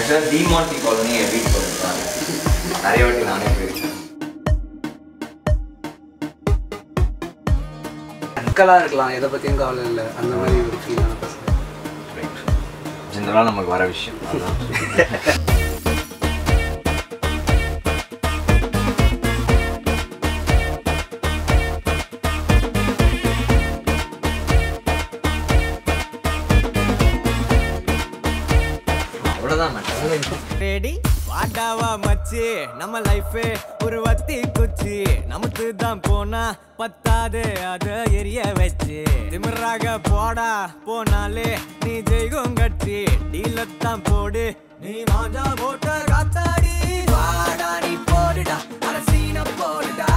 ஆக்சுவலாக டிமான்டி காலனி வீட்டு போயிருக்காங்க நிறைய வாட்டி நானே போயிருக்கேன் மக்களாக இருக்கலாம் எதை பற்றியும் கவலை இல்லை அந்த மாதிரி ஒரு ஃபீலான பசங்க ஜென்ரலாக நமக்கு வர விஷயம் அதான் அவ்வளோதான் மேடம் ரெடி வாடாவா மச்சி நம்ம லைஃபே ஒரு வத்தி குச்சி நமக்கு தான் போனா பத்தாது அத எரிய வச்சு திமிராக போடா போனாலே நீ ஜெய்கும் கட்சி டீலத்தான் போடு நீ மாஞ்சா போட்ட காத்தாடி வாடா நீ போடுடா அரசீன போடுடா